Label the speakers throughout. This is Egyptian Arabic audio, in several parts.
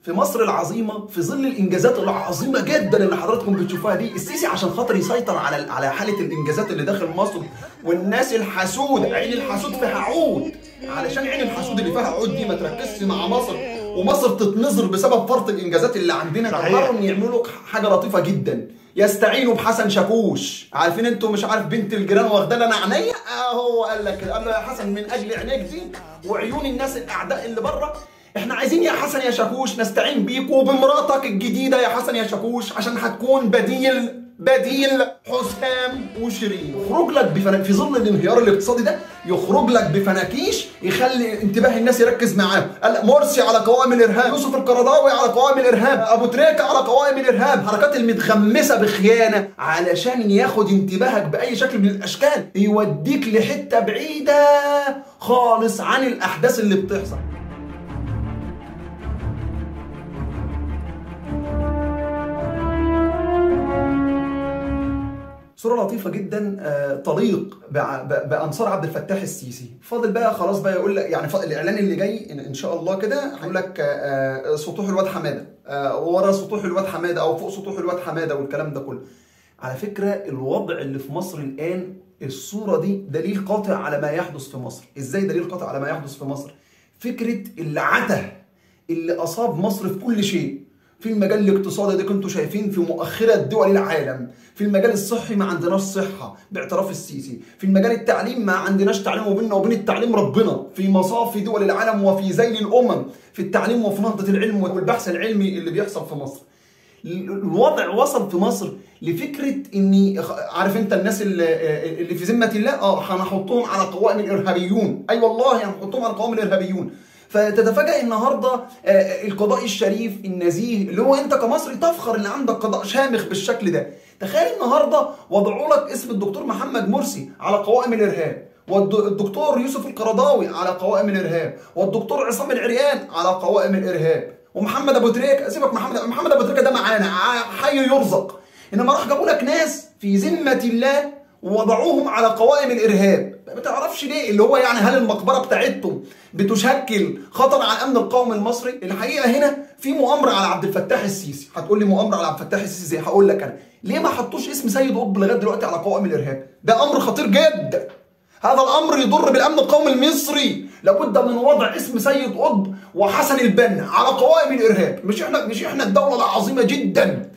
Speaker 1: في مصر العظيمه في ظل الانجازات العظيمه جدا اللي حضراتكم بتشوفوها دي السيسي عشان خاطر يسيطر على على حاله الانجازات اللي داخل مصر والناس الحسود عين الحسود فيها عود علشان عين الحسود اللي فيها عود دي ما تركزش مع مصر ومصر تتنظر بسبب فرط الانجازات اللي عندنا
Speaker 2: صحيح.
Speaker 1: قرروا ان يعملوا حاجه لطيفه جدا يستعينوا بحسن شاكوش عارفين انتوا مش عارف بنت الجيران واخدانا انا عينيا اهو قال لك كده. قال له يا حسن من اجل عينيك دي وعيون الناس الاعداء اللي بره احنا عايزين يا حسن يا شاكوش نستعين بيك وبمراتك الجديده يا حسن يا شاكوش عشان هتكون بديل بديل حسام وشيرين يخرج لك بفن... في ظل الانهيار الاقتصادي ده يخرج لك بفناكيش يخلي انتباه الناس يركز معاه قال مرسي على قوائم الارهاب يوسف القرضاوي على قوائم الارهاب ابو تريكه على قوائم الارهاب حركات المتغمسه بخيانه علشان ياخد انتباهك باي شكل من الاشكال يوديك لحته بعيده خالص عن الاحداث اللي بتحصل صورة لطيفة جدا آه، تليق بع- ب- بأنصار عبد الفتاح السيسي فاضل بقى خلاص بقى يقول لك يعني فاضل الإعلان اللي جاي إن, إن شاء الله كده هيقول لك آه، آه، سطوح الواد حمادة آه، ورا سطوح الواد حمادة أو فوق سطوح الواد حمادة والكلام ده كله على فكرة الوضع اللي في مصر الآن الصورة دي دليل قاطع على ما يحدث في مصر إزاي دليل قاطع على ما يحدث في مصر فكرة العته اللي أصاب مصر في كل شيء في المجال الاقتصادي ده كنتوا شايفين في مؤخرة دول العالم في المجال الصحي ما عندناش صحة باعتراف السيسي في المجال التعليم ما عندناش تعليم وبيننا وبين التعليم ربنا في مصافي دول العالم وفي ذيل الأمم في التعليم وفي نهضة العلم والبحث العلمي اللي بيحصل في مصر الوضع وصل في مصر لفكره اني عارف انت الناس اللي, اللي في ذمه الله اه هنحطهم على قوائم الارهابيون اي أيوة والله هنحطهم على قوائم الارهابيون فتتفاجئ النهارده آه، القضاء الشريف النزيه اللي هو انت كمصري تفخر ان عندك قضاء شامخ بالشكل ده تخيل النهارده وضعوا لك اسم الدكتور محمد مرسي على قوائم الارهاب والدكتور يوسف القرضاوي على قوائم الارهاب والدكتور عصام العريان على قوائم الارهاب ومحمد ابو تريكه سيبك محمد محمد ابو تريكه ده معانا ع- حي يرزق انما راح جابوا لك ناس في ذمه الله ووضعوهم على قوائم الارهاب ما تعرفش ليه اللي هو يعني هل المقبره بتاعتهم بتشكل خطر على الامن القومي المصري الحقيقه هنا في مؤامره على عبد الفتاح السيسي هتقول لي مؤامره على عبد الفتاح السيسي زي هقول لك انا ليه ما حطوش اسم سيد قطب لغايه دلوقتي على قوائم الارهاب ده امر خطير جدا هذا الامر يضر بالامن القومي المصري لابد من وضع اسم سيد قطب وحسن البنا على قوائم الارهاب مش احنا مش احنا الدوله العظيمه جدا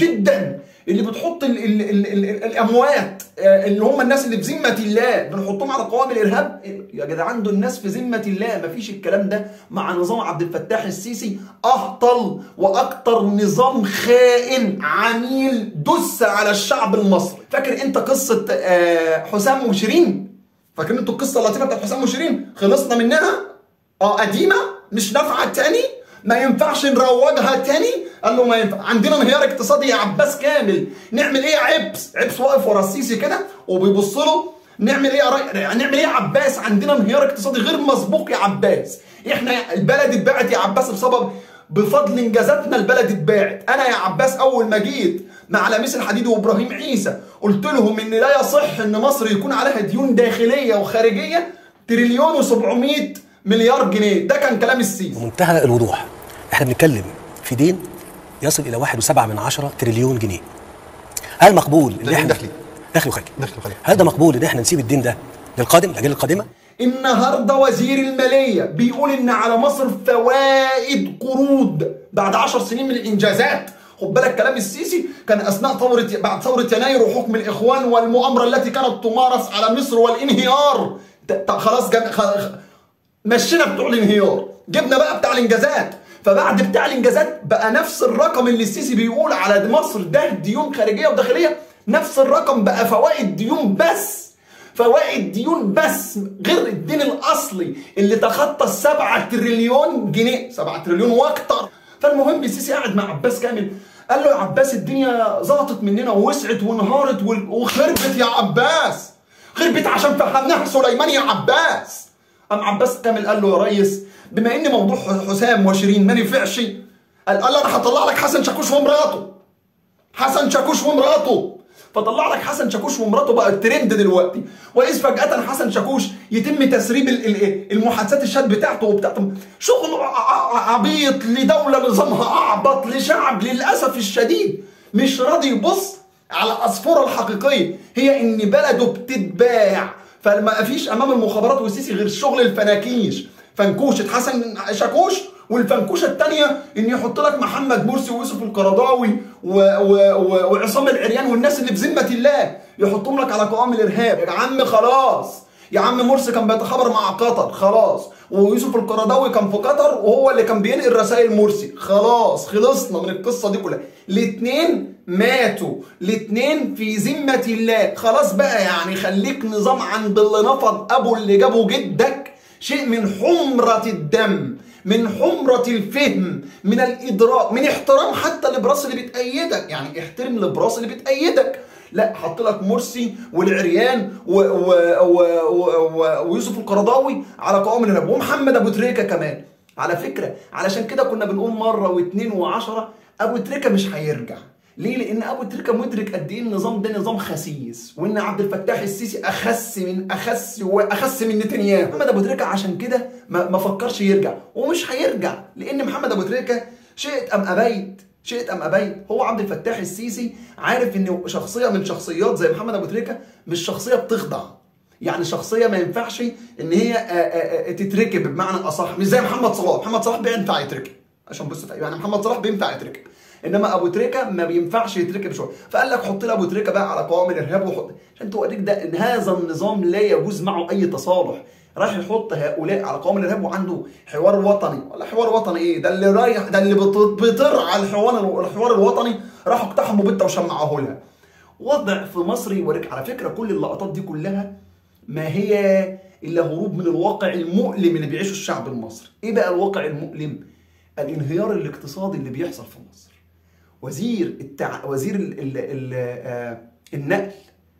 Speaker 1: جدا اللي بتحط ال ال ال ال ال الاموات آه، اللي هم الناس اللي في ذمه الله بنحطهم على قوائم الارهاب يا جدعان دول الناس في ذمه الله مفيش الكلام ده مع نظام عبد الفتاح السيسي اهطل واكتر نظام خائن عميل دس على الشعب المصري فاكر انت قصه آه، حسام وشيرين فاكرين انتوا القصه اللطيفه بتاعت حسام وشيرين خلصنا منها اه قديمه مش نافعه تاني ما ينفعش نروجها تاني قال له ما ينفع عندنا انهيار اقتصادي يا عباس كامل نعمل ايه يا عبس عبس واقف ورا السيسي كده وبيبص له نعمل ايه يا ري... نعمل ايه يا عباس عندنا انهيار اقتصادي غير مسبوق يا عباس احنا البلد اتباعت يا عباس بسبب بفضل انجازاتنا البلد اتباعت انا يا عباس اول ما جيت مع لميس الحديد وابراهيم عيسى قلت لهم ان لا يصح ان مصر يكون عليها ديون داخليه وخارجيه تريليون و700 مليار جنيه ده كان كلام السيسي
Speaker 3: بمنتهى الوضوح احنا بنتكلم في دين يصل الى 1.7 من عشرة تريليون جنيه هل مقبول ان
Speaker 2: دين
Speaker 3: احنا
Speaker 2: داخلي.
Speaker 3: داخلي وخارجي
Speaker 2: داخلي وخارجي.
Speaker 3: هل ده مقبول ان احنا نسيب الدين ده للقادم الاجيال القادمه
Speaker 1: النهارده وزير الماليه بيقول ان على مصر فوائد قروض بعد 10 سنين من الانجازات خد بالك كلام السيسي كان اثناء ثوره بعد ثوره يناير وحكم الاخوان والمؤامره التي كانت تمارس على مصر والانهيار ت- ت- خلاص جم... خ... خ- مشينا بتوع الانهيار جبنا بقى بتاع الانجازات فبعد بتاع الانجازات بقى نفس الرقم اللي السيسي بيقول على مصر ده ديون خارجيه وداخليه نفس الرقم بقى فوائد ديون بس فوائد ديون بس غير الدين الاصلي اللي تخطى السبعة تريليون جنيه سبعة تريليون واكتر فالمهم السيسي قاعد مع عباس كامل قال له يا عباس الدنيا ظبطت مننا ووسعت وانهارت وال- وخربت يا عباس خربت عشان فهمناها سليمان يا عباس قام عباس كامل قال له يا ريس بما ان موضوع حسام وشيرين ما نفعش قال قال له انا هطلع لك حسن شاكوش ومراته حسن شاكوش ومراته فطلع لك حسن شاكوش ومراته بقى الترند دلوقتي واذ فجاه حسن شاكوش يتم تسريب ال- ال- المحادثات الشات بتاعته وبتاعته شغل ع- ع- عبيط لدوله نظامها اعبط لشعب للاسف الشديد مش راضي يبص على العصفوره الحقيقيه هي ان بلده بتتباع فما فيش امام المخابرات والسيسي غير شغل الفناكيش فنكوشه حسن شاكوش والفنكوشه الثانيه ان يحط لك محمد مرسي ويوسف القرضاوي و... و... و... وعصام العريان والناس اللي في ذمه الله يحطهم لك على قوام الارهاب يا عم خلاص يا عم مرسي كان بيتخابر مع قطر خلاص ويوسف القرضاوي كان في قطر وهو اللي كان بينقل رسائل مرسي خلاص خلصنا من القصه دي كلها الاثنين ماتوا الاثنين في ذمه الله خلاص بقى يعني خليك نظام عند اللي نفض ابو اللي جابه جدك شيء من حمرة الدم من حمرة الفهم من الإدراك من احترام حتى الإبراس اللي بتأيدك يعني احترم الإبراس اللي بتأيدك لا حط لك مرسي والعريان و و و و و ويوسف القرضاوي على قوام الإرهاب ومحمد أبو تريكة كمان على فكرة علشان كده كنا بنقول مرة واثنين وعشرة أبو تريكة مش هيرجع ليه؟ لأن أبو تريكة مدرك قد إيه النظام ده نظام خسيس، وإن عبد الفتاح السيسي أخس من أخس وأخس من نتنياهو. محمد أبو تريكة عشان كده ما, ما فكرش يرجع، ومش هيرجع، لأن محمد أبو تريكة شئت أم أبيت، شئت أم أبيت، هو عبد الفتاح السيسي عارف إن شخصية من شخصيات زي محمد أبو تريكة مش شخصية بتخضع. يعني شخصيه ما ينفعش ان هي آه، آه، آه، تتركب بمعنى اصح مش زي محمد صلاح محمد صلاح بينفع يتركب عشان بص يعني محمد صلاح بينفع يتركب انما ابو تريكه ما بينفعش يتركب شويه فقال لك حط لي ابو تريكه بقى على قوام الارهاب وحط عشان توريك ده ان هذا النظام لا يجوز معه اي تصالح راح يحط هؤلاء على قوام الارهاب وعنده حوار وطني ولا حوار وطني ايه ده اللي رايح ده اللي بت- بيطر على الحوار الحوار الوطني راحوا اقتحموا بيتها وشمعوه لها وضع في مصر يوريك على فكره كل اللقطات دي كلها ما هي الا هروب من الواقع المؤلم اللي بيعيشه الشعب المصري ايه بقى الواقع المؤلم الانهيار الاقتصادي اللي بيحصل في مصر وزير التع... وزير ال... ال... ال... آه، النقل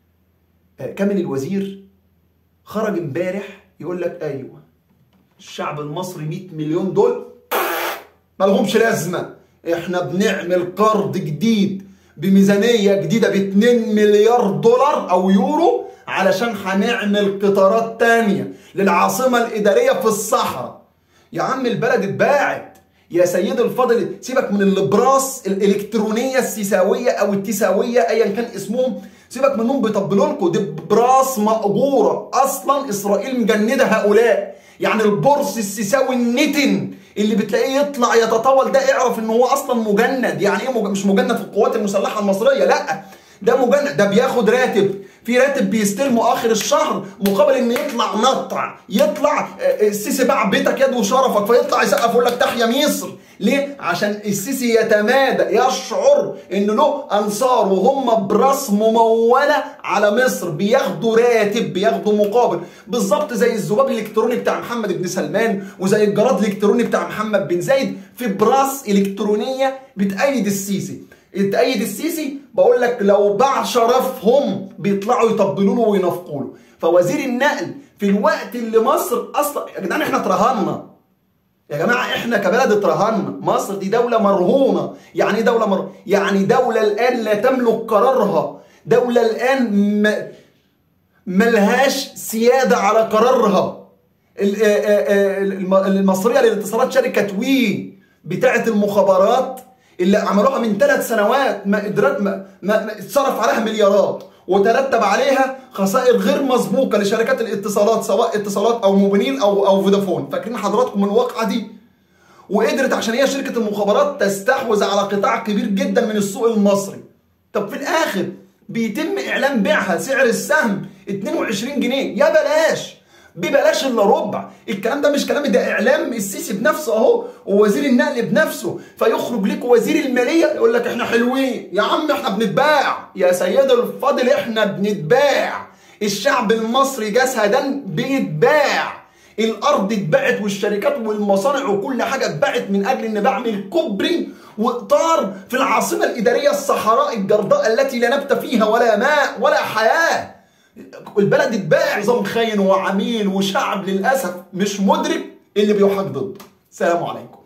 Speaker 1: آه، كامل الوزير خرج امبارح يقول لك ايوه الشعب المصري 100 مليون دول ما لهمش لازمه احنا بنعمل قرض جديد بميزانيه جديده ب 2 مليار دولار او يورو علشان هنعمل قطارات تانية للعاصمه الاداريه في الصحراء يا عم البلد اتباعت يا سيد الفاضل سيبك من الابراس الالكترونيه السيساويه او التساويه ايا كان اسمهم سيبك منهم بيطبلوا لكم دي براس مأجوره اصلا اسرائيل مجنده هؤلاء يعني البورس السيساوي النتن اللي بتلاقيه يطلع يتطاول ده اعرف ان هو اصلا مجند يعني ايه مج... مش مجند في القوات المسلحه المصريه لا ده مجند ده بياخد راتب في راتب بيستلمه اخر الشهر مقابل ان يطلع نطع يطلع آه، السيسي باع بيتك يد وشرفك فيطلع يسقف يقول لك تحيا مصر ليه؟ عشان السيسي يتمادى يشعر ان له انصار وهم براس مموله على مصر بياخدوا راتب بياخدوا مقابل بالظبط زي الذباب الالكتروني بتاع محمد بن سلمان وزي الجراد الالكتروني بتاع محمد بن زايد في براس الكترونيه بتأيد السيسي تأيد السيسي بقول لك لو باع شرفهم بيطلعوا يطبلوا له وينافقوا له فوزير النقل في الوقت اللي مصر اصلا يا جدعان احنا اترهنا يا جماعه احنا كبلد اترهنا مصر دي دوله مرهونه يعني ايه دوله مرهونه يعني دوله الان لا تملك قرارها دوله الان م... ملهاش سياده على قرارها ال- آه، آه، آه، الم- المصريه للاتصالات شركه وي بتاعه المخابرات اللي عملوها من ثلاث سنوات ما قدرت ما, ما, ما اتصرف عليها مليارات وترتب عليها خسائر غير مسبوقه لشركات الاتصالات سواء اتصالات او موبينيل او او فودافون فاكرين حضراتكم الواقعه دي وقدرت عشان هي شركه المخابرات تستحوذ على قطاع كبير جدا من السوق المصري طب في الاخر بيتم اعلان بيعها سعر السهم 22 جنيه يا بلاش ببلاش الا ربع الكلام ده مش كلامي ده اعلام السيسي بنفسه اهو ووزير النقل بنفسه فيخرج لك وزير الماليه يقول لك احنا حلوين يا عم احنا بنتباع يا سيد الفاضل احنا بنتباع الشعب المصري جسدا بيتباع الارض اتباعت والشركات والمصانع وكل حاجه اتباعت من اجل ان بعمل كوبري واطار في العاصمه الاداريه الصحراء الجرداء التي لا نبت فيها ولا ماء ولا حياه البلد اتباع نظام خاين وعميل وشعب للاسف مش مدرك اللي بيحاج ضده سلام عليكم